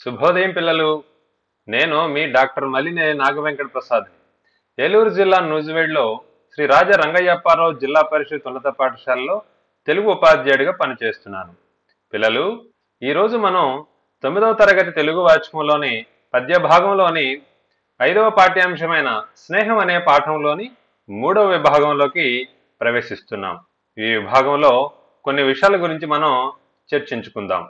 శుభోదయం పిల్లలు నేను మీ డాక్టర్ మలినే నాగవెంకట ప్రసాద్ ఏలూరు జిల్లా నూజివేడ్లో శ్రీ రాజ రంగయ్యప్పారావు జిల్లా పరిషత్ ఉన్నత పాఠశాలలో తెలుగు ఉపాధ్యాయుడిగా పనిచేస్తున్నాను పిల్లలు ఈరోజు మనం తొమ్మిదవ తరగతి తెలుగు వాచకంలోని పద్య భాగంలోని ఐదవ పాఠ్యాంశమైన స్నేహం అనే పాఠంలోని మూడవ విభాగంలోకి ప్రవేశిస్తున్నాం ఈ విభాగంలో కొన్ని విషయాల గురించి మనం చర్చించుకుందాం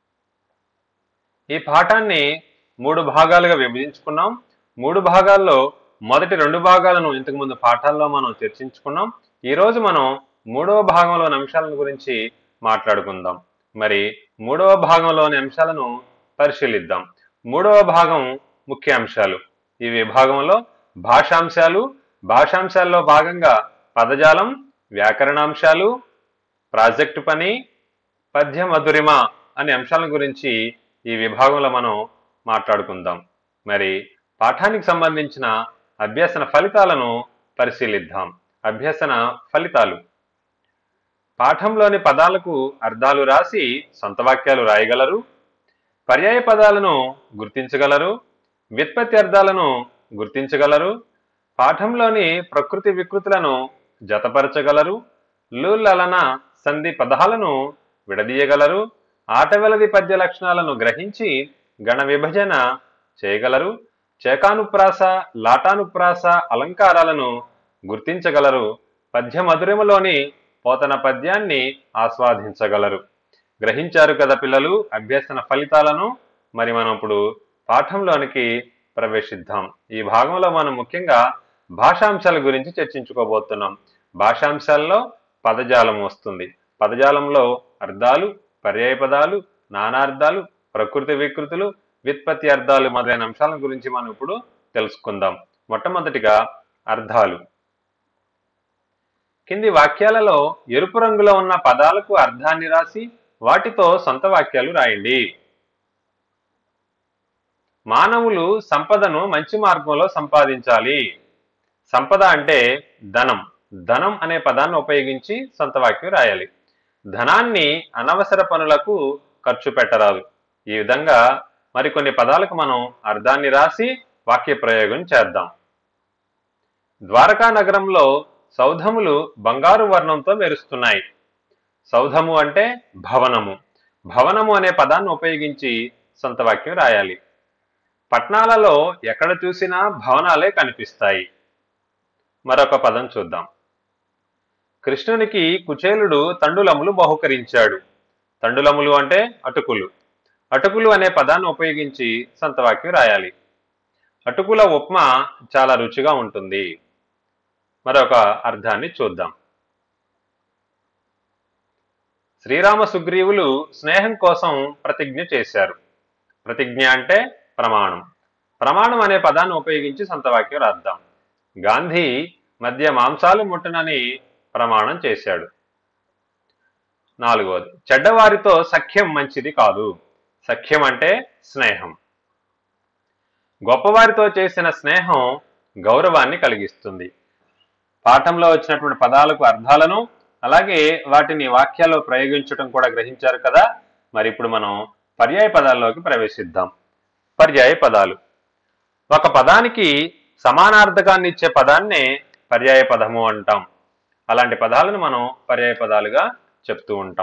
ఈ పాఠాన్ని మూడు భాగాలుగా విభజించుకున్నాం మూడు భాగాల్లో మొదటి రెండు భాగాలను ఇంతకుముందు పాఠాల్లో మనం చర్చించుకున్నాం ఈ రోజు మనం మూడవ భాగంలోని అంశాలను గురించి మాట్లాడుకుందాం మరి మూడవ భాగంలోని అంశాలను పరిశీలిద్దాం మూడవ భాగం ముఖ్య అంశాలు ఈ విభాగంలో భాషాంశాలు భాషాంశాల్లో భాగంగా పదజాలం వ్యాకరణాంశాలు ప్రాజెక్టు పని పద్య మధురిమ అనే అంశాల గురించి ఈ విభాగంలో మనం మాట్లాడుకుందాం మరి పాఠానికి సంబంధించిన అభ్యసన ఫలితాలను పరిశీలిద్దాం అభ్యసన ఫలితాలు పాఠంలోని పదాలకు అర్థాలు రాసి సొంత వాక్యాలు రాయగలరు పర్యాయ పదాలను గుర్తించగలరు వ్యుత్పత్తి అర్థాలను గుర్తించగలరు పాఠంలోని ప్రకృతి వికృతులను జతపరచగలరు లలన సంధి పదాలను విడదీయగలరు ఆటవెలది పద్య లక్షణాలను గ్రహించి గణ విభజన చేయగలరు చేకానుప్రాస లాటానుప్రాస అలంకారాలను గుర్తించగలరు పద్య మధురిమలోని పోతన పద్యాన్ని ఆస్వాదించగలరు గ్రహించారు కదా పిల్లలు అభ్యసన ఫలితాలను మరి మనం ఇప్పుడు పాఠంలోనికి ప్రవేశిద్దాం ఈ భాగంలో మనం ముఖ్యంగా భాషాంశాల గురించి చర్చించుకోబోతున్నాం భాషాంశాల్లో పదజాలం వస్తుంది పదజాలంలో అర్థాలు పర్యాయ పదాలు నానార్థాలు ప్రకృతి వికృతులు వ్యుత్పత్తి అర్థాలు మొదలైన అంశాల గురించి మనం ఇప్పుడు తెలుసుకుందాం మొట్టమొదటిగా అర్థాలు కింది వాక్యాలలో ఎరుపు రంగులో ఉన్న పదాలకు అర్థాన్ని రాసి వాటితో సొంత వాక్యాలు రాయండి మానవులు సంపదను మంచి మార్గంలో సంపాదించాలి సంపద అంటే ధనం ధనం అనే పదాన్ని ఉపయోగించి సొంత వాక్యం రాయాలి ధనాన్ని అనవసర పనులకు ఖర్చు పెట్టరాదు ఈ విధంగా మరికొన్ని పదాలకు మనం అర్థాన్ని రాసి వాక్య ప్రయోగం చేద్దాం ద్వారకా నగరంలో సౌధములు బంగారు వర్ణంతో మెరుస్తున్నాయి సౌధము అంటే భవనము భవనము అనే పదాన్ని ఉపయోగించి సొంత వాక్యం రాయాలి పట్నాలలో ఎక్కడ చూసినా భవనాలే కనిపిస్తాయి మరొక పదం చూద్దాం కృష్ణునికి కుచేలుడు తండులములు బహుకరించాడు తండులములు అంటే అటుకులు అటుకులు అనే పదాన్ని ఉపయోగించి సొంత వాక్యం రాయాలి అటుకుల ఉప్మా చాలా రుచిగా ఉంటుంది మరొక అర్థాన్ని చూద్దాం శ్రీరామ సుగ్రీవులు స్నేహం కోసం ప్రతిజ్ఞ చేశారు ప్రతిజ్ఞ అంటే ప్రమాణం ప్రమాణం అనే పదాన్ని ఉపయోగించి సొంత వాక్యం రాద్దాం గాంధీ మధ్య మాంసాలు ముట్టనని ప్రమాణం చేశాడు నాలుగవది చెడ్డవారితో సఖ్యం మంచిది కాదు సఖ్యం అంటే స్నేహం గొప్పవారితో చేసిన స్నేహం గౌరవాన్ని కలిగిస్తుంది పాఠంలో వచ్చినటువంటి పదాలకు అర్థాలను అలాగే వాటిని వాక్యాల్లో ప్రయోగించడం కూడా గ్రహించారు కదా మరి ఇప్పుడు మనం పర్యాయ పదాల్లోకి ప్రవేశిద్దాం పర్యాయ పదాలు ఒక పదానికి సమానార్థకాన్ని ఇచ్చే పదాన్నే పర్యాయ పదము అంటాం అలాంటి పదాలను మనం పర్యాయ పదాలుగా చెప్తూ ఉంటాం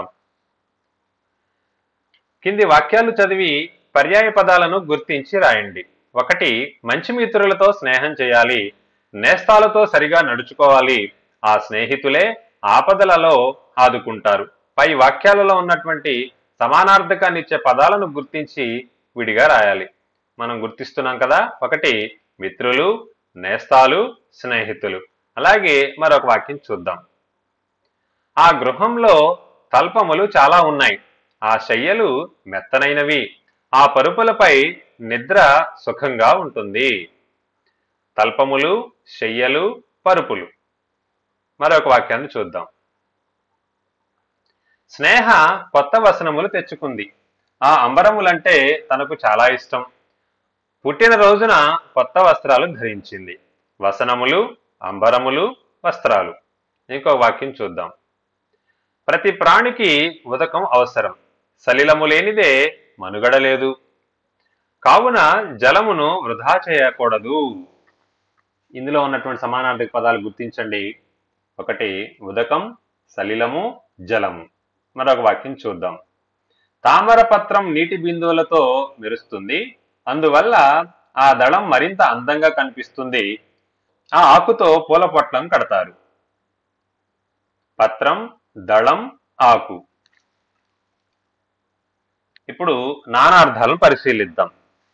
కింది వాక్యాలు చదివి పర్యాయ పదాలను గుర్తించి రాయండి ఒకటి మంచి మిత్రులతో స్నేహం చేయాలి నేస్తాలతో సరిగా నడుచుకోవాలి ఆ స్నేహితులే ఆపదలలో ఆదుకుంటారు పై వాక్యాలలో ఉన్నటువంటి సమానార్థకాన్ని ఇచ్చే పదాలను గుర్తించి విడిగా రాయాలి మనం గుర్తిస్తున్నాం కదా ఒకటి మిత్రులు నేస్తాలు స్నేహితులు అలాగే మరొక వాక్యం చూద్దాం ఆ గృహంలో తల్పములు చాలా ఉన్నాయి ఆ శయ్యలు మెత్తనైనవి ఆ పరుపులపై నిద్ర సుఖంగా ఉంటుంది తల్పములు శయ్యలు పరుపులు మరొక వాక్యాన్ని చూద్దాం స్నేహ కొత్త వసనములు తెచ్చుకుంది ఆ అంబరములంటే తనకు చాలా ఇష్టం పుట్టిన రోజున కొత్త వస్త్రాలు ధరించింది వసనములు అంబరములు వస్త్రాలు ఇంకో వాక్యం చూద్దాం ప్రతి ప్రాణికి ఉదకం అవసరం సలిలము లేనిదే మనుగడ లేదు కావున జలమును వృధా చేయకూడదు ఇందులో ఉన్నటువంటి సమానార్థక పదాలు గుర్తించండి ఒకటి ఉదకం సలిలము జలము మరొక వాక్యం చూద్దాం తామరపత్రం నీటి బిందువులతో మెరుస్తుంది అందువల్ల ఆ దళం మరింత అందంగా కనిపిస్తుంది ఆ ఆకుతో పూల పొట్లం కడతారు పత్రం దళం ఆకు ఇప్పుడు నానార్థాలను పరిశీలిద్దాం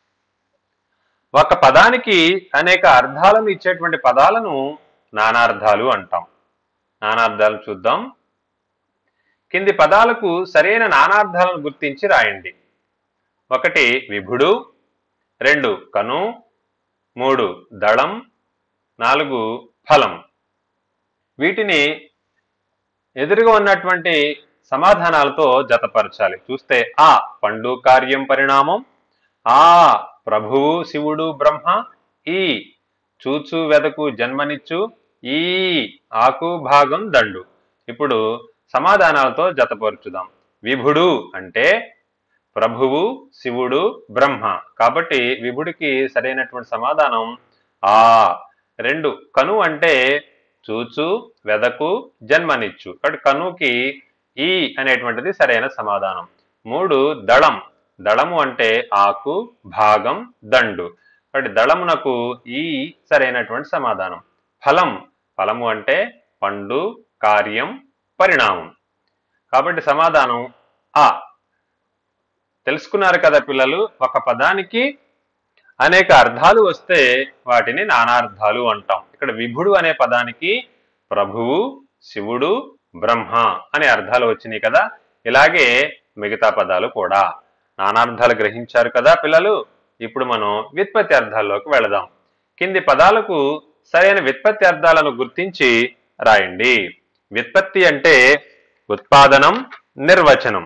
ఒక పదానికి అనేక అర్థాలను ఇచ్చేటువంటి పదాలను నానార్థాలు అంటాం నానార్థాలను చూద్దాం కింది పదాలకు సరైన నానార్థాలను గుర్తించి రాయండి ఒకటి విభుడు రెండు కను మూడు దళం నాలుగు ఫలం వీటిని ఎదురుగా ఉన్నటువంటి సమాధానాలతో జతపరచాలి చూస్తే ఆ పండు కార్యం పరిణామం ఆ ప్రభువు శివుడు బ్రహ్మ ఈ చూచు వెదకు జన్మనిచ్చు ఈ ఆకు భాగం దండు ఇప్పుడు సమాధానాలతో జతపరుచుదాం విభుడు అంటే ప్రభువు శివుడు బ్రహ్మ కాబట్టి విభుడికి సరైనటువంటి సమాధానం ఆ రెండు కను అంటే చూచు వెదకు జన్మనిచ్చు కాబట్టి కనుకి ఈ అనేటువంటిది సరైన సమాధానం మూడు దళం దళము అంటే ఆకు భాగం దండు కాబట్టి దళమునకు ఈ సరైనటువంటి సమాధానం ఫలం ఫలము అంటే పండు కార్యం పరిణామం కాబట్టి సమాధానం ఆ తెలుసుకున్నారు కదా పిల్లలు ఒక పదానికి అనేక అర్థాలు వస్తే వాటిని నానార్థాలు అంటాం ఇక్కడ విభుడు అనే పదానికి ప్రభువు శివుడు బ్రహ్మ అనే అర్థాలు వచ్చినాయి కదా ఇలాగే మిగతా పదాలు కూడా నానార్థాలు గ్రహించారు కదా పిల్లలు ఇప్పుడు మనం వ్యుత్పత్తి అర్థాల్లోకి వెళదాం కింది పదాలకు సరైన వ్యుత్పత్తి అర్థాలను గుర్తించి రాయండి వ్యుత్పత్తి అంటే ఉత్పాదనం నిర్వచనం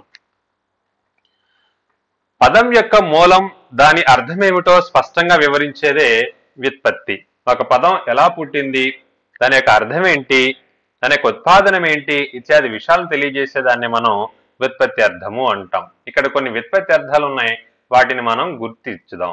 పదం యొక్క మూలం దాని అర్థమేమిటో స్పష్టంగా వివరించేదే వ్యుత్పత్తి ఒక పదం ఎలా పుట్టింది దాని యొక్క అర్థం ఏంటి దాని యొక్క ఉత్పాదనం ఏంటి ఇత్యాది విషయాలను తెలియజేసేదాన్ని మనం వ్యుత్పత్తి అర్థము అంటాం ఇక్కడ కొన్ని వ్యుత్పత్తి అర్థాలు ఉన్నాయి వాటిని మనం గుర్తించుదాం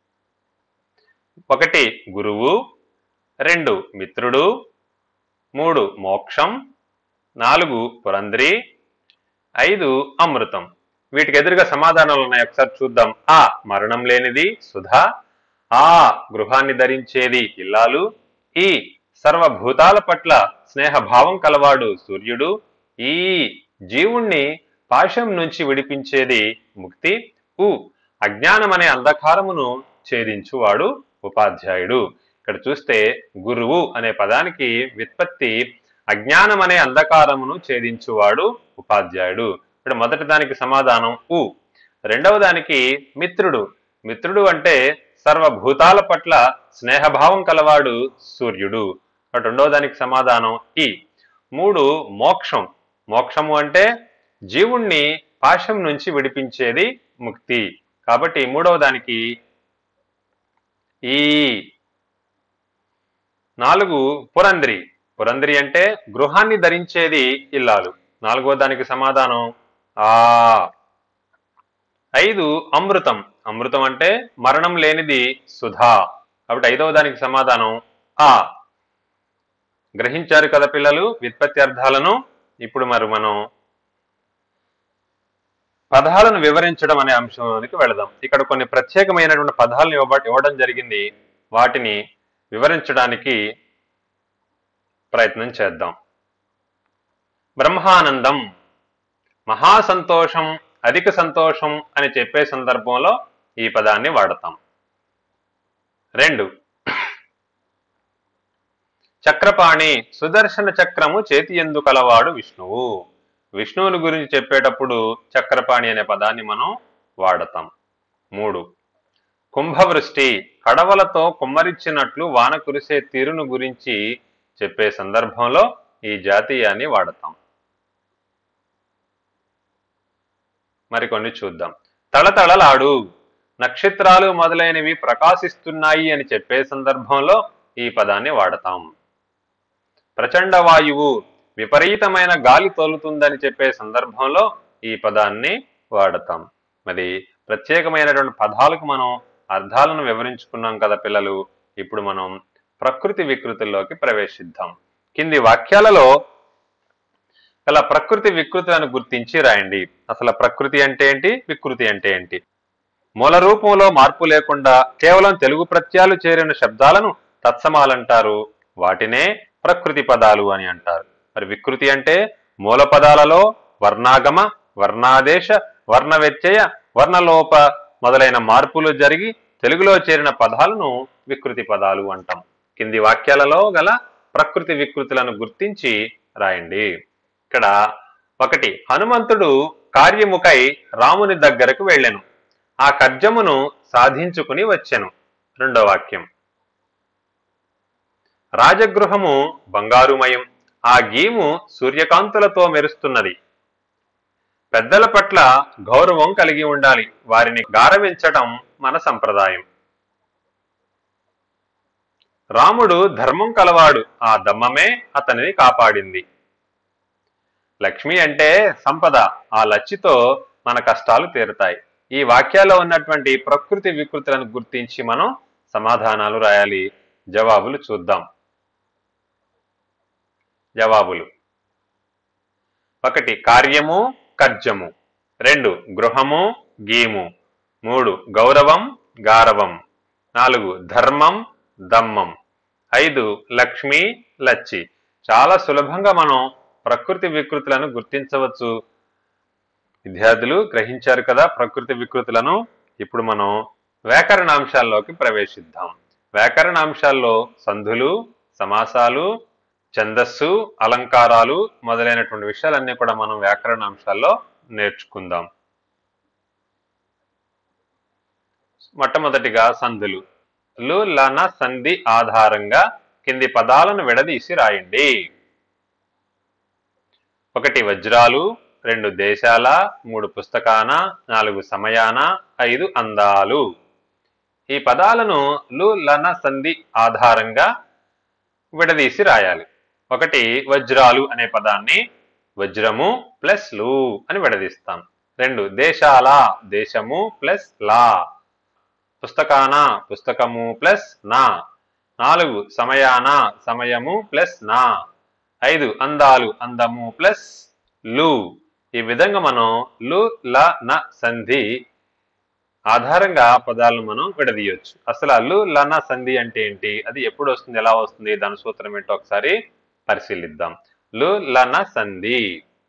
ఒకటి గురువు రెండు మిత్రుడు మూడు మోక్షం నాలుగు పురంధ్రి ఐదు అమృతం వీటికి ఎదురుగా సమాధానాలు ఉన్నాయి ఒకసారి చూద్దాం ఆ మరణం లేనిది సుధా ఆ గృహాన్ని ధరించేది ఇల్లాలు ఈ సర్వభూతాల పట్ల స్నేహభావం కలవాడు సూర్యుడు ఈ జీవుణ్ణి పాశం నుంచి విడిపించేది ముక్తి ఉ అజ్ఞానం అనే అంధకారమును ఛేదించువాడు ఉపాధ్యాయుడు ఇక్కడ చూస్తే గురువు అనే పదానికి వ్యుత్పత్తి అజ్ఞానం అనే అంధకారమును ఛేదించువాడు ఉపాధ్యాయుడు ఇక్కడ మొదటి దానికి సమాధానం ఉ రెండవ దానికి మిత్రుడు మిత్రుడు అంటే సర్వభూతాల పట్ల స్నేహభావం కలవాడు సూర్యుడు అటు రెండవ దానికి సమాధానం ఈ మూడు మోక్షం మోక్షము అంటే జీవుణ్ణి పాశం నుంచి విడిపించేది ముక్తి కాబట్టి మూడవ దానికి ఈ నాలుగు పురంధ్రి పురంధ్రి అంటే గృహాన్ని ధరించేది ఇల్లాలు నాలుగవ దానికి సమాధానం ఆ ఐదు అమృతం అమృతం అంటే మరణం లేనిది సుధా కాబట్టి ఐదవ దానికి సమాధానం ఆ గ్రహించారు కదా పిల్లలు వ్యుత్పత్తి అర్థాలను ఇప్పుడు మరి మనం పదాలను వివరించడం అనే అంశంలోనికి వెళదాం ఇక్కడ కొన్ని ప్రత్యేకమైనటువంటి పదాలను ఇవ్వ ఇవ్వడం జరిగింది వాటిని వివరించడానికి ప్రయత్నం చేద్దాం బ్రహ్మానందం మహాసంతోషం అధిక సంతోషం అని చెప్పే సందర్భంలో ఈ పదాన్ని వాడతాం రెండు చక్రపాణి సుదర్శన చక్రము చేతి ఎందు కలవాడు విష్ణువు విష్ణువుని గురించి చెప్పేటప్పుడు చక్రపాణి అనే పదాన్ని మనం వాడతాం మూడు కుంభవృష్టి కడవలతో కుమ్మరిచ్చినట్లు వాన కురిసే తీరును గురించి చెప్పే సందర్భంలో ఈ జాతీయాన్ని వాడతాం మరికొన్ని చూద్దాం తళతళలాడు నక్షత్రాలు మొదలైనవి ప్రకాశిస్తున్నాయి అని చెప్పే సందర్భంలో ఈ పదాన్ని వాడతాం ప్రచండ వాయువు విపరీతమైన గాలి తోలుతుందని చెప్పే సందర్భంలో ఈ పదాన్ని వాడతాం మరి ప్రత్యేకమైనటువంటి పదాలకు మనం అర్థాలను వివరించుకున్నాం కదా పిల్లలు ఇప్పుడు మనం ప్రకృతి వికృతుల్లోకి ప్రవేశిద్దాం కింది వాక్యాలలో గల ప్రకృతి వికృతులను గుర్తించి రాయండి అసలు ప్రకృతి అంటే ఏంటి వికృతి అంటే ఏంటి మూల రూపంలో మార్పు లేకుండా కేవలం తెలుగు ప్రత్యయాలు చేరిన శబ్దాలను తత్సమాలంటారు వాటినే ప్రకృతి పదాలు అని అంటారు మరి వికృతి అంటే మూల పదాలలో వర్ణాగమ వర్ణాదేశ వర్ణ వ్యత్యయ వర్ణలోప మొదలైన మార్పులు జరిగి తెలుగులో చేరిన పదాలను వికృతి పదాలు అంటాం కింది వాక్యాలలో గల ప్రకృతి వికృతులను గుర్తించి రాయండి ఇక్కడ ఒకటి హనుమంతుడు కార్యముకై రాముని దగ్గరకు వెళ్ళెను ఆ కర్జమును సాధించుకుని వచ్చెను రెండో వాక్యం రాజగృహము బంగారుమయం ఆ గీము సూర్యకాంతులతో మెరుస్తున్నది పెద్దల పట్ల గౌరవం కలిగి ఉండాలి వారిని గారవించటం మన సంప్రదాయం రాముడు ధర్మం కలవాడు ఆ దమ్మమే అతనిని కాపాడింది లక్ష్మి అంటే సంపద ఆ లచ్చితో మన కష్టాలు తీరుతాయి ఈ వాక్యాల్లో ఉన్నటువంటి ప్రకృతి వికృతులను గుర్తించి మనం సమాధానాలు రాయాలి జవాబులు చూద్దాం జవాబులు ఒకటి కార్యము కర్జము రెండు గృహము గీము మూడు గౌరవం గారవం నాలుగు ధర్మం దమ్మం ఐదు లక్ష్మి లచ్చి చాలా సులభంగా మనం ప్రకృతి వికృతులను గుర్తించవచ్చు విద్యార్థులు గ్రహించారు కదా ప్రకృతి వికృతులను ఇప్పుడు మనం వ్యాకరణాంశాల్లోకి ప్రవేశిద్దాం వ్యాకరణాంశాల్లో సంధులు సమాసాలు ఛందస్సు అలంకారాలు మొదలైనటువంటి విషయాలన్నీ కూడా మనం వ్యాకరణాంశాల్లో నేర్చుకుందాం మొట్టమొదటిగా సంధులు లు లన సంధి ఆధారంగా కింది పదాలను విడదీసి రాయండి ఒకటి వజ్రాలు రెండు దేశాల మూడు పుస్తకాన నాలుగు సమయాన ఐదు అందాలు ఈ పదాలను లు లన సంధి ఆధారంగా విడదీసి రాయాలి ఒకటి వజ్రాలు అనే పదాన్ని వజ్రము ప్లస్ లు అని విడదీస్తాం రెండు దేశాల దేశము ప్లస్ లా పుస్తకాన పుస్తకము ప్లస్ నా నాలుగు సమయాన సమయము ప్లస్ నా ఐదు అందాలు అందము ప్లస్ లు ఈ విధంగా మనం లు ల న సంధి ఆధారంగా పదాలను మనం విడదీయొచ్చు అసలు ఆ లు ల న సంధి అంటే ఏంటి అది ఎప్పుడు వస్తుంది ఎలా వస్తుంది దాని సూత్రం ఏంటో ఒకసారి పరిశీలిద్దాం లు ల న సంధి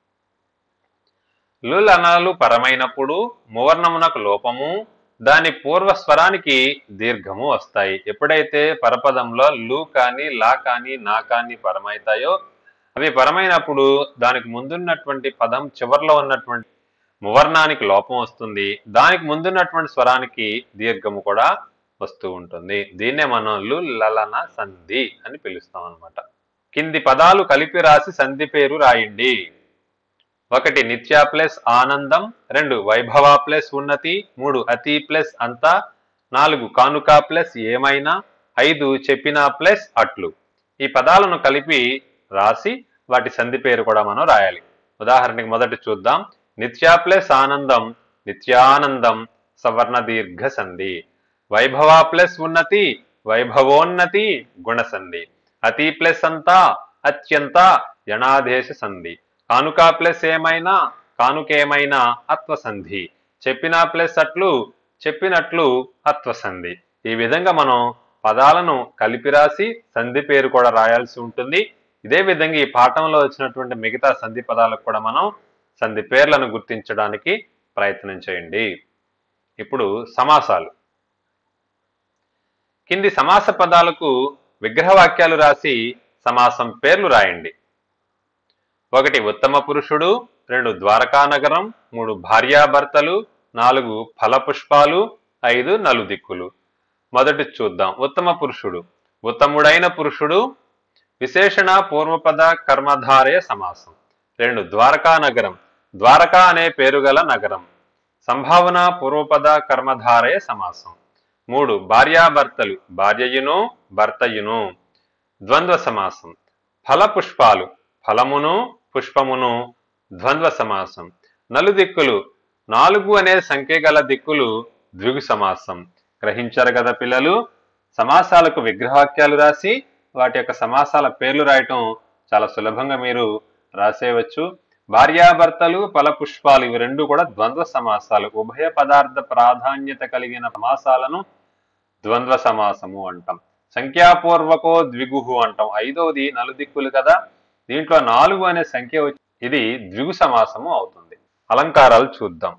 లు లనాలు పరమైనప్పుడు మువర్ణమునకు లోపము దాని పూర్వ స్వరానికి దీర్ఘము వస్తాయి ఎప్పుడైతే పరపదంలో లు కానీ లా కానీ నా కానీ పరమైతాయో అవి పరమైనప్పుడు దానికి ముందున్నటువంటి పదం చివర్లో ఉన్నటువంటి మువర్ణానికి లోపం వస్తుంది దానికి ముందున్నటువంటి స్వరానికి దీర్ఘము కూడా వస్తూ ఉంటుంది దీన్నే మనం లు లలన సంధి అని పిలుస్తాం అన్నమాట కింది పదాలు కలిపి రాసి సంధి పేరు రాయండి ఒకటి నిత్య ప్లస్ ఆనందం రెండు వైభవ ప్లస్ ఉన్నతి మూడు అతి ప్లస్ అంత నాలుగు కానుక ప్లస్ ఏమైనా ఐదు చెప్పిన ప్లస్ అట్లు ఈ పదాలను కలిపి రాసి వాటి సంధి పేరు కూడా మనం రాయాలి ఉదాహరణకి మొదటి చూద్దాం నిత్య ప్లస్ ఆనందం నిత్యానందం సవర్ణ దీర్ఘ సంధి వైభవ ప్లస్ ఉన్నతి వైభవోన్నతి గుణసంధి అతి ప్లస్ అంతా అత్యంత జనాదేశ సంధి కానుక ప్లస్ ఏమైనా కానుకేమైనా అత్వసంధి చెప్పిన ప్లస్ అట్లు చెప్పినట్లు అత్వసంధి ఈ విధంగా మనం పదాలను కలిపి రాసి సంధి పేరు కూడా రాయాల్సి ఉంటుంది ఇదే విధంగా ఈ పాఠంలో వచ్చినటువంటి మిగతా సంధి పదాలకు కూడా మనం సంధి పేర్లను గుర్తించడానికి ప్రయత్నం చేయండి ఇప్పుడు సమాసాలు కింది సమాస పదాలకు విగ్రహవాక్యాలు రాసి సమాసం పేర్లు రాయండి ఒకటి ఉత్తమ పురుషుడు రెండు ద్వారకా నగరం మూడు భార్యాభర్తలు నాలుగు ఫలపుష్పాలు ఐదు నలుదిక్కులు మొదటి చూద్దాం ఉత్తమ పురుషుడు ఉత్తముడైన పురుషుడు విశేషణ పూర్వపద కర్మధారయ సమాసం రెండు ద్వారకా నగరం ద్వారకా అనే పేరు గల నగరం సంభావన పూర్వపద కర్మధారయ సమాసం మూడు భార్యాభర్తలు భార్యయును భర్తయును ద్వంద్వ సమాసం ఫలపుష్పాలు ఫలమును పుష్పమును ద్వంద్వ సమాసం నలు దిక్కులు నాలుగు అనే సంఖ్య గల దిక్కులు ద్విగు సమాసం గ్రహించారు కదా పిల్లలు సమాసాలకు విగ్రహవాక్యాలు రాసి వాటి యొక్క సమాసాల పేర్లు రాయటం చాలా సులభంగా మీరు రాసేయవచ్చు భార్యాభర్తలు ఫలపుష్పాలు ఇవి రెండు కూడా ద్వంద్వ సమాసాలు ఉభయ పదార్థ ప్రాధాన్యత కలిగిన సమాసాలను ద్వంద్వ సమాసము అంటాం సంఖ్యాపూర్వకో ద్విగుహు అంటాం ఐదవది నలుదిక్కులు కదా దీంట్లో నాలుగు అనే సంఖ్య వచ్చి ఇది ద్విగు సమాసము అవుతుంది అలంకారాలు చూద్దాం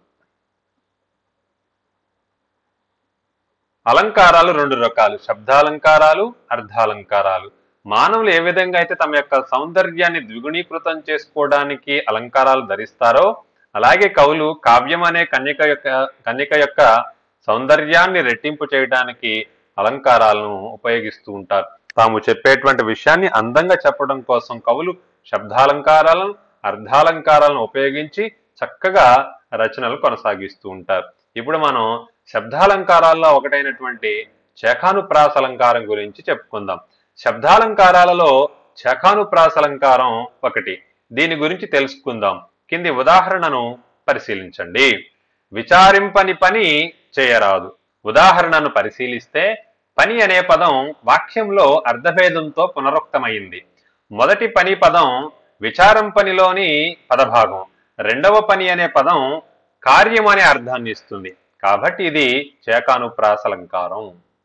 అలంకారాలు రెండు రకాలు శబ్దాలంకారాలు అర్థాలంకారాలు మానవులు ఏ విధంగా అయితే తమ యొక్క సౌందర్యాన్ని ద్విగుణీకృతం చేసుకోవడానికి అలంకారాలు ధరిస్తారో అలాగే కవులు కావ్యం అనే కన్యక యొక్క కన్యక యొక్క సౌందర్యాన్ని రెట్టింపు చేయడానికి అలంకారాలను ఉపయోగిస్తూ ఉంటారు తాము చెప్పేటువంటి విషయాన్ని అందంగా చెప్పడం కోసం కవులు శబ్దాలంకారాలను అర్థాలంకారాలను ఉపయోగించి చక్కగా రచనలు కొనసాగిస్తూ ఉంటారు ఇప్పుడు మనం శబ్దాలంకారాల్లో ఒకటైనటువంటి చేఖానుప్రాస అలంకారం గురించి చెప్పుకుందాం శబ్దాలంకారాలలో చేఖానుప్రాస అలంకారం ఒకటి దీని గురించి తెలుసుకుందాం కింది ఉదాహరణను పరిశీలించండి విచారింపని పని చేయరాదు ఉదాహరణను పరిశీలిస్తే పని అనే పదం వాక్యంలో అర్ధభేదంతో పునరుక్తమైంది మొదటి పని పదం విచారం పనిలోని పదభాగం రెండవ పని అనే పదం కార్యం అనే అర్థాన్ని ఇస్తుంది కాబట్టి ఇది చేకానుప్రాసలంకారం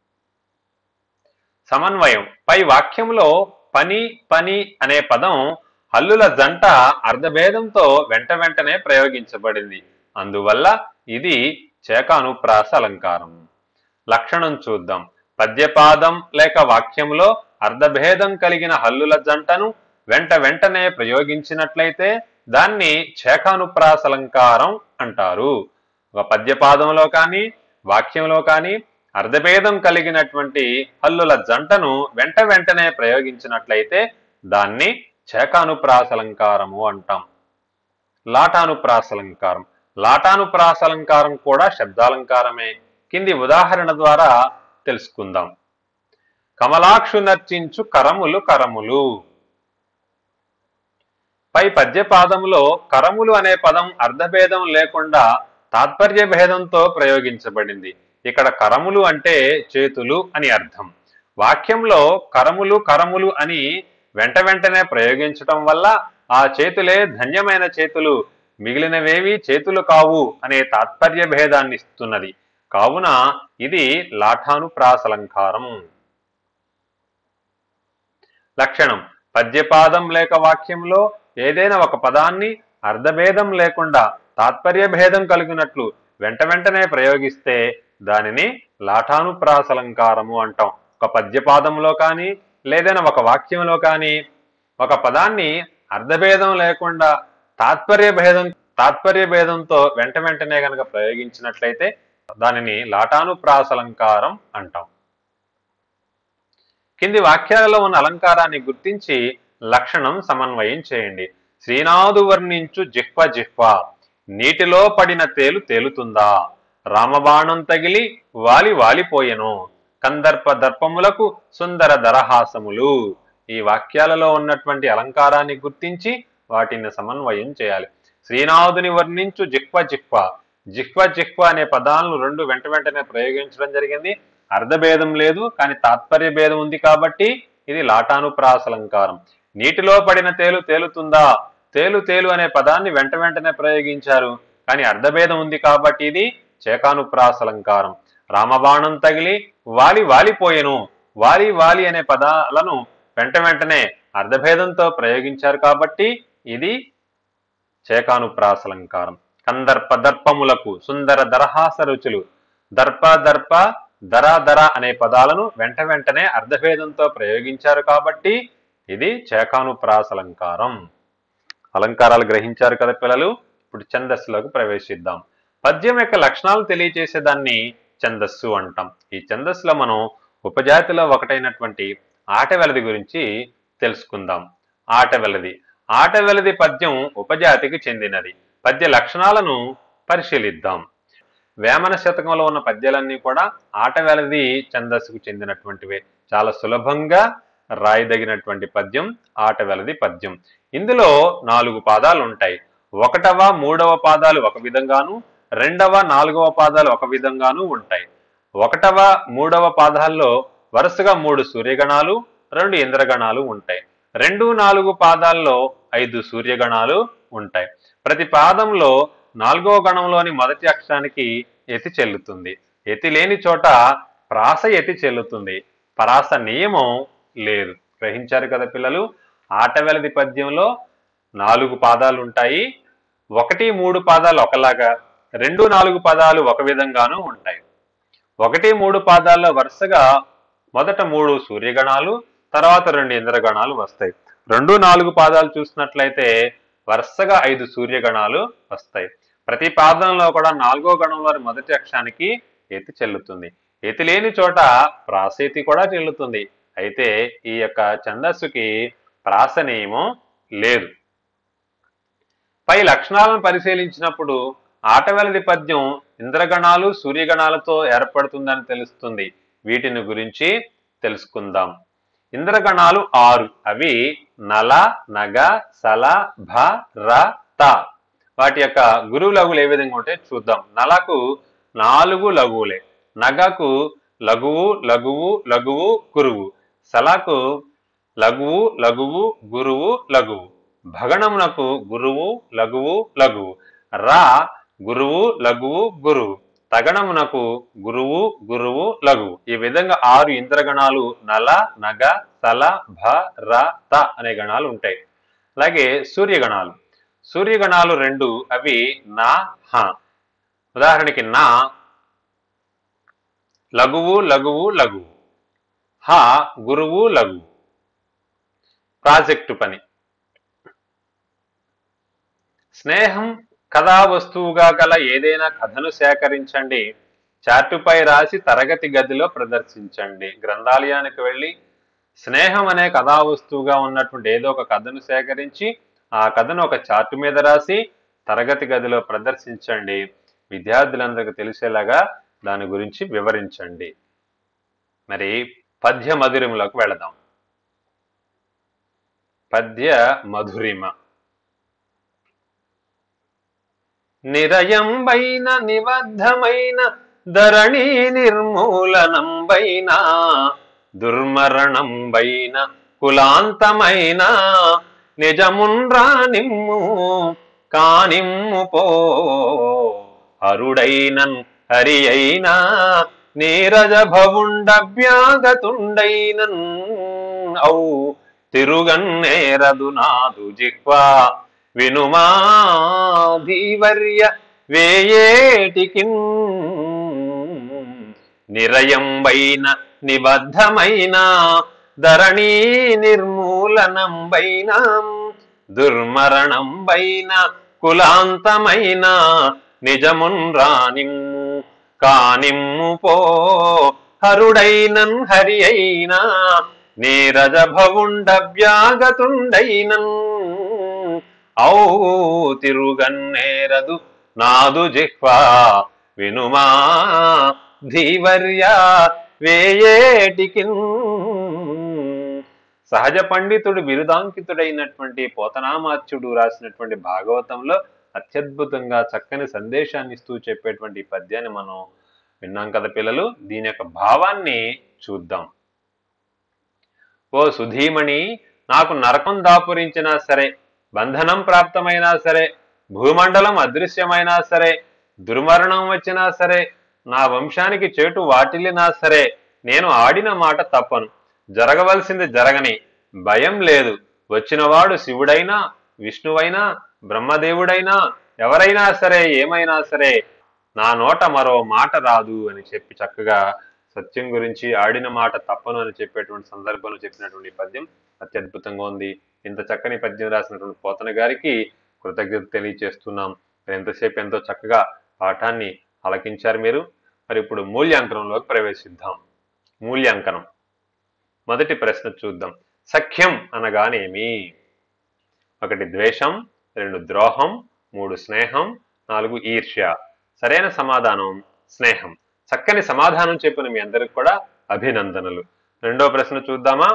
సమన్వయం పై వాక్యంలో పని పని అనే పదం హల్లుల జంట అర్ధభేదంతో వెంట వెంటనే ప్రయోగించబడింది అందువల్ల ఇది చేకానుప్రాస అలంకారం లక్షణం చూద్దాం పద్యపాదం లేక వాక్యంలో అర్ధభేదం కలిగిన హల్లుల జంటను వెంట వెంటనే ప్రయోగించినట్లయితే దాన్ని చేకానుప్రాస అలంకారం అంటారు ఒక పద్యపాదంలో కానీ వాక్యంలో కానీ అర్ధభేదం కలిగినటువంటి హల్లుల జంటను వెంట వెంటనే ప్రయోగించినట్లయితే దాన్ని చేకానుప్రాసలంకారము అంటాం లాటానుప్రాసలంకారం లాటానుప్రాసలంకారం కూడా శబ్దాలంకారమే కింది ఉదాహరణ ద్వారా తెలుసుకుందాం కమలాక్షు నర్చించు కరములు కరములు పై పద్యపాదంలో కరములు అనే పదం అర్ధభేదం లేకుండా తాత్పర్య భేదంతో ప్రయోగించబడింది ఇక్కడ కరములు అంటే చేతులు అని అర్థం వాక్యంలో కరములు కరములు అని వెంట వెంటనే ప్రయోగించటం వల్ల ఆ చేతులే ధన్యమైన చేతులు మిగిలినవేవి చేతులు కావు అనే తాత్పర్య భేదాన్ని ఇస్తున్నది కావున ఇది లాఠానుప్రాసలంకారం లక్షణం పద్యపాదం లేక వాక్యంలో ఏదైనా ఒక పదాన్ని అర్ధభేదం లేకుండా తాత్పర్య భేదం కలిగినట్లు వెంట వెంటనే ప్రయోగిస్తే దానిని లాఠానుప్రాసలంకారము అంటాం ఒక పద్యపాదంలో కానీ లేదైనా ఒక వాక్యంలో కానీ ఒక పదాన్ని అర్ధభేదం లేకుండా తాత్పర్య భేదం తాత్పర్య భేదంతో వెంట వెంటనే గనక ప్రయోగించినట్లయితే దానిని లాటానుప్రాసలంకారం అంటాం కింది వాక్యాలలో ఉన్న అలంకారాన్ని గుర్తించి లక్షణం సమన్వయం చేయండి శ్రీనాథు వర్ణించు జిహ్వ జిహ్వ నీటిలో పడిన తేలు తేలుతుందా రామబాణం తగిలి వాలి వాలిపోయెను కందర్ప దర్పములకు సుందర దరహాసములు ఈ వాక్యాలలో ఉన్నటువంటి అలంకారాన్ని గుర్తించి వాటిని సమన్వయం చేయాలి శ్రీనాథుని వర్ణించు జిహ్వ జిహ్వ జిహ్వ జిహ్వ అనే పదాలను రెండు వెంట వెంటనే ప్రయోగించడం జరిగింది అర్ధభేదం లేదు కానీ తాత్పర్య భేదం ఉంది కాబట్టి ఇది లాటానుప్రాసలంకారం నీటిలో పడిన తేలు తేలుతుందా తేలు తేలు అనే పదాన్ని వెంట వెంటనే ప్రయోగించారు కానీ అర్ధభేదం ఉంది కాబట్టి ఇది చేకానుప్రాసలంకారం రామబాణం తగిలి వాలి వాలిపోయెను వాలి వాలి అనే పదాలను వెంట వెంటనే అర్ధభేదంతో ప్రయోగించారు కాబట్టి ఇది చేకానుప్రాసలంకారం కందర్ప దర్పములకు సుందర దరహాస రుచులు దర్ప దర్ప దర దర అనే పదాలను వెంట వెంటనే అర్ధభేదంతో ప్రయోగించారు కాబట్టి ఇది చేకానుప్రాసలంకారం అలంకారాలు గ్రహించారు కదా పిల్లలు ఇప్పుడు ఛందస్సులోకి ప్రవేశిద్దాం పద్యం యొక్క లక్షణాలు తెలియజేసే దాన్ని ఛందస్సు అంటాం ఈ ఛందస్సులో మనం ఉపజాతిలో ఒకటైనటువంటి ఆటవెలది గురించి తెలుసుకుందాం ఆటవెలది ఆటవెలది పద్యం ఉపజాతికి చెందినది పద్య లక్షణాలను పరిశీలిద్దాం వేమన శతకంలో ఉన్న పద్యాలన్నీ కూడా ఆటవెలది ఛందస్సుకు చెందినటువంటివే చాలా సులభంగా రాయదగినటువంటి పద్యం ఆటవెలది పద్యం ఇందులో నాలుగు పాదాలు ఉంటాయి ఒకటవ మూడవ పాదాలు ఒక విధంగాను రెండవ నాలుగవ పాదాలు ఒక విధంగాను ఉంటాయి ఒకటవ మూడవ పాదాల్లో వరుసగా మూడు సూర్యగణాలు రెండు ఇంద్రగణాలు ఉంటాయి రెండు నాలుగు పాదాల్లో ఐదు సూర్యగణాలు ఉంటాయి ప్రతి పాదంలో నాలుగో గణంలోని మొదటి అక్షరానికి ఎతి చెల్లుతుంది ఎతి లేని చోట ప్రాస ఎతి చెల్లుతుంది పరాస నియమం లేదు గ్రహించారు కదా పిల్లలు ఆటవెలది పద్యంలో నాలుగు పాదాలు ఉంటాయి ఒకటి మూడు పాదాలు ఒకలాగా రెండు నాలుగు పదాలు ఒక విధంగానూ ఉంటాయి ఒకటి మూడు పాదాల్లో వరుసగా మొదట మూడు సూర్యగణాలు తర్వాత రెండు ఇంద్రగణాలు వస్తాయి రెండు నాలుగు పాదాలు చూసినట్లయితే వరుసగా ఐదు సూర్యగణాలు వస్తాయి ప్రతి పాదంలో కూడా నాలుగో గణంలోని మొదటి అక్షరానికి ఎతి చెల్లుతుంది ఎతి లేని చోట ప్రాసేతి కూడా చెల్లుతుంది అయితే ఈ యొక్క ఛందస్సుకి ప్రాస నియమం లేదు పై లక్షణాలను పరిశీలించినప్పుడు ఆటవెలది పద్యం ఇంద్రగణాలు సూర్యగణాలతో ఏర్పడుతుందని తెలుస్తుంది వీటిని గురించి తెలుసుకుందాం ఇంద్రగణాలు ఆరు అవి నల నగ సల భ ర త వాటి యొక్క గురువు లఘువులు ఏ విధంగా ఉంటే చూద్దాం నలకు నాలుగు లఘువులే నగకు లఘువు లఘువు లఘువు గురువు సలకు లఘువు లఘువు గురువు లఘువు భగణమునకు గురువు లఘువు లఘువు రా గురువు లఘువు గురువు తగణమునకు గురువు గురువు లఘువు ఈ విధంగా ఆరు ఇంద్రగణాలు నల నగ సల భ ర త అనే గణాలు ఉంటాయి అలాగే సూర్యగణాలు సూర్యగణాలు రెండు అవి నా హ ఉదాహరణకి నా లఘువు లఘువు లఘువు హ గురువు లఘువు ప్రాజెక్టు పని స్నేహం కథా వస్తువుగా గల ఏదైనా కథను సేకరించండి చార్టుపై రాసి తరగతి గదిలో ప్రదర్శించండి గ్రంథాలయానికి వెళ్ళి స్నేహం అనే కథా వస్తువుగా ఉన్నటువంటి ఏదో ఒక కథను సేకరించి ఆ కథను ఒక చార్టు మీద రాసి తరగతి గదిలో ప్రదర్శించండి విద్యార్థులందరికీ తెలిసేలాగా దాని గురించి వివరించండి మరి పద్య మధురిమలోకి వెళదాం పద్య మధురిమ నిరయంబైన నిబద్ధమైన ధరణి నిర్మూలనంబైన దుర్మరణంబైన కులాంతమైన నిజమున్రా నిమ్ము కానిమ్ము పో అరుడైనన్ హరి అయినా నీరజ భవుండభ్యాగతుండైనన్ ఔ తిరుగన్నేరదు నాదు జిహ్వా వినుమా ధీవర్య వేయేటికిన్ నిరయంబైన నిబద్ధమైన ధరణీ నిర్మూలనంబైన దుర్మరణంబైన కులాంతమైన నిజమున్ రానిమ్ము కానిమ్ము పో హరుడైనన్ హరి అయినా నీరజ భవుండవ్యాగతుండైనన్ ఔ తిరుగన్నేరదు నాదు జిహ్వా వినుమా ధీవర్య వేయేటికిన్ సహజ పండితుడు బిరుదాంకితుడైనటువంటి పోతనామాత్యుడు రాసినటువంటి భాగవతంలో అత్యద్భుతంగా చక్కని సందేశాన్ని ఇస్తూ చెప్పేటువంటి ఈ పద్యాన్ని మనం విన్నాం కదా పిల్లలు దీని యొక్క భావాన్ని చూద్దాం ఓ సుధీమణి నాకు నరకం దాపురించినా సరే బంధనం ప్రాప్తమైనా సరే భూమండలం అదృశ్యమైనా సరే దుర్మరణం వచ్చినా సరే నా వంశానికి చేటు వాటిల్లినా సరే నేను ఆడిన మాట తప్పను జరగవలసింది జరగని భయం లేదు వచ్చినవాడు శివుడైనా విష్ణువైనా బ్రహ్మదేవుడైనా ఎవరైనా సరే ఏమైనా సరే నా నోట మరో మాట రాదు అని చెప్పి చక్కగా సత్యం గురించి ఆడిన మాట తప్పను అని చెప్పేటువంటి సందర్భంలో చెప్పినటువంటి ఈ పద్యం అత్యద్భుతంగా ఉంది ఇంత చక్కని పద్యం రాసినటువంటి పోతన గారికి కృతజ్ఞత తెలియజేస్తున్నాం మరి ఎంతసేపు ఎంతో చక్కగా పాఠాన్ని ఆలకించారు మీరు మరి ఇప్పుడు మూల్యాంకనంలోకి ప్రవేశిద్దాం మూల్యాంకనం మొదటి ప్రశ్న చూద్దాం సఖ్యం అనగానేమి ఒకటి ద్వేషం రెండు ద్రోహం మూడు స్నేహం నాలుగు ఈర్ష్య సరైన సమాధానం స్నేహం చక్కని సమాధానం చెప్పిన మీ అందరికి కూడా అభినందనలు రెండో ప్రశ్న చూద్దామా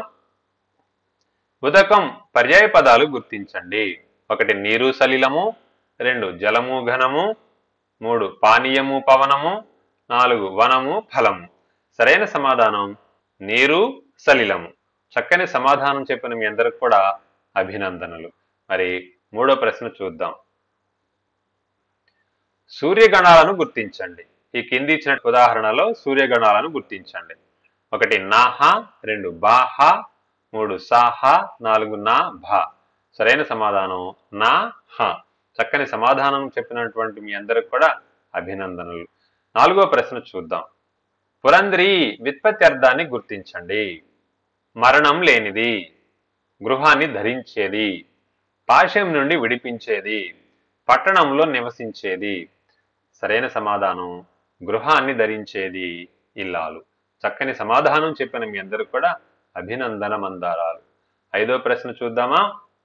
ఉదకం పర్యాయ పదాలు గుర్తించండి ఒకటి నీరు సలిలము రెండు జలము ఘనము మూడు పానీయము పవనము నాలుగు వనము ఫలము సరైన సమాధానం నీరు సలిలము చక్కని సమాధానం చెప్పిన మీ అందరికి కూడా అభినందనలు మరి మూడో ప్రశ్న చూద్దాం సూర్యగణాలను గుర్తించండి ఈ కింది ఇచ్చిన ఉదాహరణలో సూర్యగణాలను గుర్తించండి ఒకటి నాహ రెండు బాహ మూడు సాహ నాలుగు నా భా సరైన సమాధానం నా హ చక్కని సమాధానం చెప్పినటువంటి మీ అందరికి కూడా అభినందనలు నాలుగో ప్రశ్న చూద్దాం పురంధ్రి వ్యుత్పత్త్యర్థాన్ని గుర్తించండి మరణం లేనిది గృహాన్ని ధరించేది పాశం నుండి విడిపించేది పట్టణంలో నివసించేది సరైన సమాధానం గృహాన్ని ధరించేది ఇల్లాలు చక్కని సమాధానం చెప్పిన మీ అందరికి కూడా అభినందన మందారాలు ఐదో ప్రశ్న చూద్దామా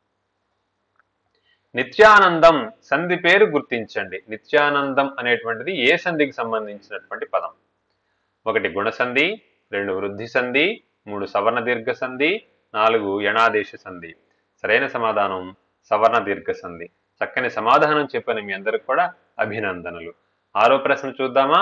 నిత్యానందం సంధి పేరు గుర్తించండి నిత్యానందం అనేటువంటిది ఏ సంధికి సంబంధించినటువంటి పదం ఒకటి గుణసంధి రెండు వృద్ధి సంధి మూడు సవర్ణ దీర్ఘ సంధి నాలుగు యణాదేశ సంధి సరైన సమాధానం సవర్ణ దీర్ఘ సంధి చక్కని సమాధానం చెప్పిన మీ అందరికి కూడా అభినందనలు ఆరో ప్రశ్న చూద్దామా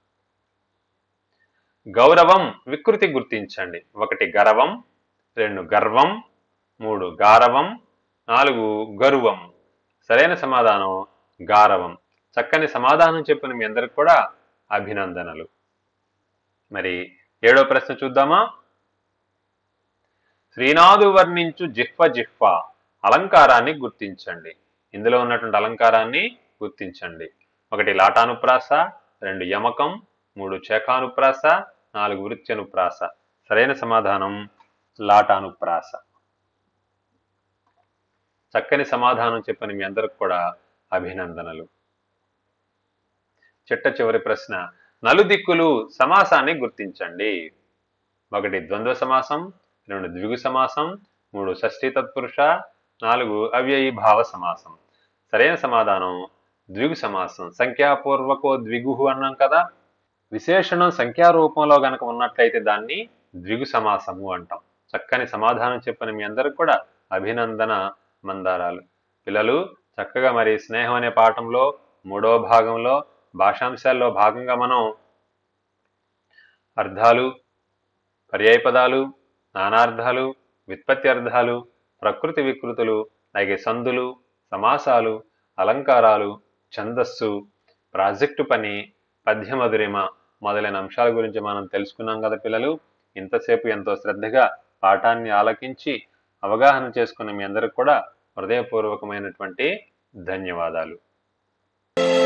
గౌరవం వికృతి గుర్తించండి ఒకటి గర్వం రెండు గర్వం మూడు గారవం నాలుగు గర్వం సరైన సమాధానం గారవం చక్కని సమాధానం చెప్పిన మీ అందరికి కూడా అభినందనలు మరి ఏడో ప్రశ్న చూద్దామా శ్రీనాథు వర్ణించు జిహ్వ జిహ్వ అలంకారాన్ని గుర్తించండి ఇందులో ఉన్నటువంటి అలంకారాన్ని గుర్తించండి ఒకటి లాటానుప్రాస రెండు యమకం మూడు చేకానుప్రాస నాలుగు వృత్యనుప్రాస సరైన సమాధానం లాటానుప్రాస చక్కని సమాధానం చెప్పిన మీ అందరికి కూడా అభినందనలు చిట్ట చివరి ప్రశ్న నలుదిక్కులు సమాసాన్ని గుర్తించండి ఒకటి ద్వంద్వ సమాసం రెండు ద్విగు సమాసం మూడు షష్ఠీ తత్పురుష నాలుగు అవ్యయీ భావ సమాసం సరైన సమాధానం ద్విగు సమాసం సంఖ్యాపూర్వకో ద్విగు అన్నాం కదా విశేషణం సంఖ్యా రూపంలో గనక ఉన్నట్లయితే దాన్ని ద్విగు సమాసము అంటాం చక్కని సమాధానం చెప్పిన మీ అందరికి కూడా అభినందన మందారాలు పిల్లలు చక్కగా మరి స్నేహం అనే పాఠంలో మూడవ భాగంలో భాషాంశాల్లో భాగంగా మనం అర్థాలు పర్యాయ పదాలు నానార్థాలు వ్యుత్పత్తి అర్థాలు ప్రకృతి వికృతులు అలాగే సందులు సమాసాలు అలంకారాలు ఛందస్సు ప్రాజెక్టు పని పద్యమధురిమ మొదలైన అంశాల గురించి మనం తెలుసుకున్నాం కదా పిల్లలు ఇంతసేపు ఎంతో శ్రద్ధగా పాఠాన్ని ఆలకించి అవగాహన చేసుకున్న మీ అందరికి కూడా హృదయపూర్వకమైనటువంటి ధన్యవాదాలు